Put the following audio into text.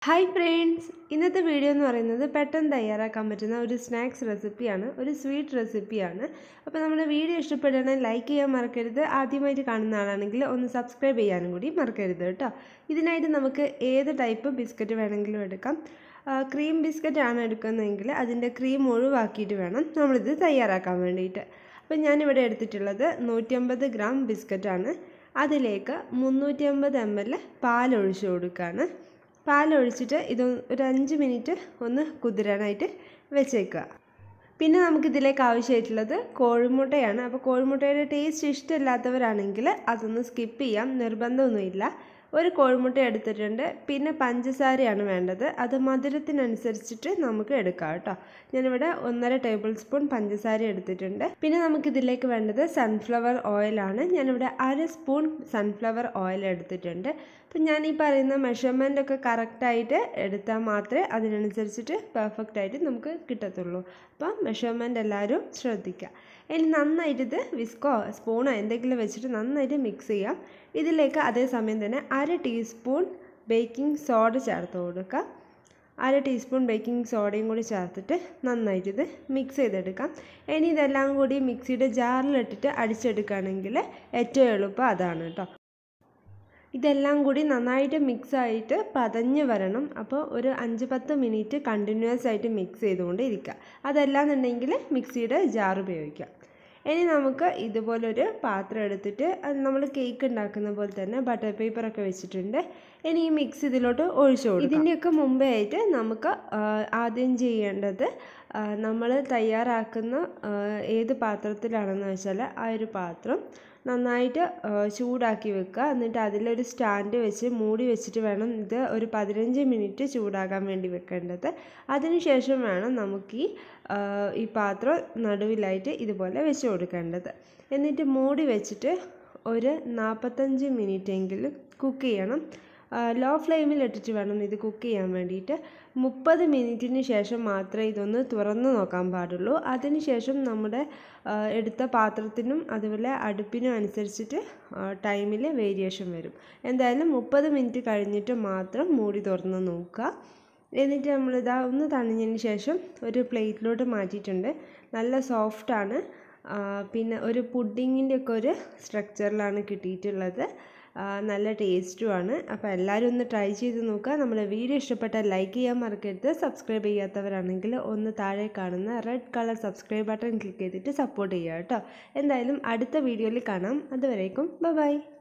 hi friends ഇന്നത്തെ video എന്ന് പറയുന്നത് പെട്ടെന്ന് തയ്യാറാക്കാൻ പറ്റുന്ന ഒരു സ്നാക്സ് റെസിപ്പിയാണ് ഒരു സ്വീറ്റ് റെസിപ്പിയാണ് അപ്പോൾ നമ്മുടെ വീഡിയോ ഇഷ്ടപ്പെടുകയാണെങ്കിൽ ലൈക്ക് ചെയ്യാൻ മറക്കരുത് ആദ്യമായിട്ട് കാണുന്ന ആളാണെങ്കിൽ ഒന്ന് സബ്സ്ക്രൈബ് ചെയ്യാനും കൂടി മറക്കരുത് കേട്ടോ ഇതിനായിട്ട് നമുക്ക് ഏത് ടൈപ്പ് ബിസ്ക്കറ്റ് വേണമെങ്കിലും എടുക്കാം ക്രീം ബിസ്ക്കറ്റ് ആണ് എടുക്കുന്നതെങ്കിൽ അതിൻ്റെ ക്രീം ഒഴിവാക്കിയിട്ട് വേണം നമ്മളിത് തയ്യാറാക്കാൻ വേണ്ടിയിട്ട് അപ്പോൾ ഞാനിവിടെ എടുത്തിട്ടുള്ളത് നൂറ്റമ്പത് ഗ്രാം ബിസ്ക്കറ്റാണ് അതിലേക്ക് മുന്നൂറ്റി അമ്പത് എം എൽ പാൽ ഒഴിച്ചു കൊടുക്കുകയാണ് പാലൊഴിച്ചിട്ട് ഇത് ഒരു അഞ്ച് മിനിറ്റ് ഒന്ന് കുതിരാനായിട്ട് വെച്ചേക്കുക പിന്നെ നമുക്കിതിലേക്ക് ആവശ്യമായിട്ടുള്ളത് കോഴിമുട്ടയാണ് അപ്പോൾ കോഴിമുട്ടയുടെ ടേസ്റ്റ് ഇഷ്ടമില്ലാത്തവരാണെങ്കിൽ അതൊന്ന് സ്കിപ്പ് ചെയ്യാം നിർബന്ധമൊന്നുമില്ല ഒരു കോഴിമുട്ട എടുത്തിട്ടുണ്ട് പിന്നെ പഞ്ചസാരയാണ് വേണ്ടത് അത് മധുരത്തിനനുസരിച്ചിട്ട് നമുക്ക് എടുക്കാം കേട്ടോ ഞാനിവിടെ ഒന്നര ടേബിൾ സ്പൂൺ പഞ്ചസാര എടുത്തിട്ടുണ്ട് പിന്നെ നമുക്കിതിലേക്ക് വേണ്ടത് സൺഫ്ലവർ ഓയിലാണ് ഞാനിവിടെ അര സ്പൂൺ സൺഫ്ലവർ ഓയിൽ എടുത്തിട്ടുണ്ട് അപ്പം ഞാൻ ഈ പറയുന്ന മെഷർമെൻ്റ് ഒക്കെ കറക്റ്റായിട്ട് എടുത്താൽ മാത്രമേ അതിനനുസരിച്ചിട്ട് പെർഫെക്റ്റ് ആയിട്ട് നമുക്ക് കിട്ടത്തുള്ളൂ അപ്പം മെഷർമെൻ്റ് എല്ലാവരും ശ്രദ്ധിക്കുക ഇനി നന്നായിട്ട് ഇത് വിസ്കോ സ്പൂണോ എന്തെങ്കിലും വെച്ചിട്ട് നന്നായിട്ട് മിക്സ് ചെയ്യാം ഇതിലേക്ക് അതേസമയം തന്നെ അര ടീസ്പൂൺ ബേക്കിംഗ് സോഡ ചേർത്ത് കൊടുക്കുക അര ടീസ്പൂൺ ബേക്കിംഗ് സോഡയും കൂടി ചേർത്തിട്ട് നന്നായിട്ട് ഇത് മിക്സ് ചെയ്തെടുക്കാം ഇനി ഇതെല്ലാം കൂടി മിക്സിയുടെ ജാറിലിട്ടിട്ട് അടിച്ചെടുക്കുകയാണെങ്കിൽ ഏറ്റവും എളുപ്പം അതാണ് കേട്ടോ ഇതെല്ലാം കൂടി നന്നായിട്ട് മിക്സ് ആയിട്ട് പതഞ്ഞ് വരണം അപ്പോൾ ഒരു അഞ്ച് പത്ത് മിനിറ്റ് കണ്ടിന്യൂസ് ആയിട്ട് മിക്സ് ചെയ്തുകൊണ്ട് ഇരിക്കുക അതല്ലാന്നുണ്ടെങ്കിൽ മിക്സിയുടെ ജാർ ഉപയോഗിക്കാം ഇനി നമുക്ക് ഇതുപോലൊരു പാത്രം എടുത്തിട്ട് അത് നമ്മൾ കേക്ക് ഉണ്ടാക്കുന്ന പോലെ തന്നെ ബട്ടർ പേപ്പറൊക്കെ വെച്ചിട്ടുണ്ട് ഇനി ഈ മിക്സ് ഇതിലോട്ട് ഒഴിച്ചു കൊടുക്കും ഇതിൻ്റെയൊക്കെ മുമ്പേ ആയിട്ട് നമുക്ക് ആദ്യം ചെയ്യേണ്ടത് നമ്മൾ തയ്യാറാക്കുന്ന ഏത് പാത്രത്തിലാണെന്ന് വെച്ചാൽ ആ ഒരു പാത്രം നന്നായിട്ട് ചൂടാക്കി വെക്കുക എന്നിട്ട് അതിലൊരു സ്റ്റാൻഡ് വെച്ച് മൂടി വെച്ചിട്ട് വേണം ഇത് ഒരു പതിനഞ്ച് മിനിറ്റ് ചൂടാകാൻ വേണ്ടി വെക്കേണ്ടത് അതിനുശേഷം വേണം നമുക്ക് ഈ ഈ പാത്രം നടുവിലായിട്ട് ഇതുപോലെ വെച്ച് കൊടുക്കേണ്ടത് എന്നിട്ട് മൂടി വെച്ചിട്ട് ഒരു നാൽപ്പത്തഞ്ച് മിനിറ്റെങ്കിലും കുക്ക് ചെയ്യണം ലോ ഫ്ലെയിമിൽ ഇട്ടിട്ട് വേണം ഇത് കുക്ക് ചെയ്യാൻ വേണ്ടിയിട്ട് മുപ്പത് മിനിറ്റിന് ശേഷം മാത്രമേ ഇതൊന്ന് തുറന്ന് നോക്കാൻ പാടുള്ളൂ അതിനുശേഷം നമ്മുടെ എടുത്ത പാത്രത്തിനും അതുപോലെ അടുപ്പിനും അനുസരിച്ചിട്ട് ടൈമിൽ വേരിയേഷൻ വരും എന്തായാലും മുപ്പത് മിനിറ്റ് കഴിഞ്ഞിട്ട് മാത്രം മൂടി തുറന്ന് നോക്കുക എന്നിട്ട് നമ്മളിതാ ഒന്ന് തണിഞ്ഞതിന് ശേഷം ഒരു പ്ലേറ്റിലോട്ട് മാറ്റിയിട്ടുണ്ട് നല്ല സോഫ്റ്റാണ് പിന്നെ ഒരു പുഡിങ്ങിൻ്റെ ഒക്കെ ഒരു സ്ട്രക്ചറിലാണ് കിട്ടിയിട്ടുള്ളത് നല്ല ടേസ്റ്റുമാണ് അപ്പോൾ എല്ലാവരും ഒന്ന് ട്രൈ ചെയ്ത് നോക്കുക നമ്മുടെ വീഡിയോ ഇഷ്ടപ്പെട്ടാൽ ലൈക്ക് ചെയ്യാൻ മറക്കരുത് സബ്സ്ക്രൈബ് ചെയ്യാത്തവരാണെങ്കിൽ ഒന്ന് താഴെ കാണുന്ന red colour subscribe button click ചെയ്തിട്ട് സപ്പോർട്ട് ചെയ്യുക കേട്ടോ എന്തായാലും അടുത്ത വീഡിയോയിൽ കാണാം അതുവരേക്കും ബൈ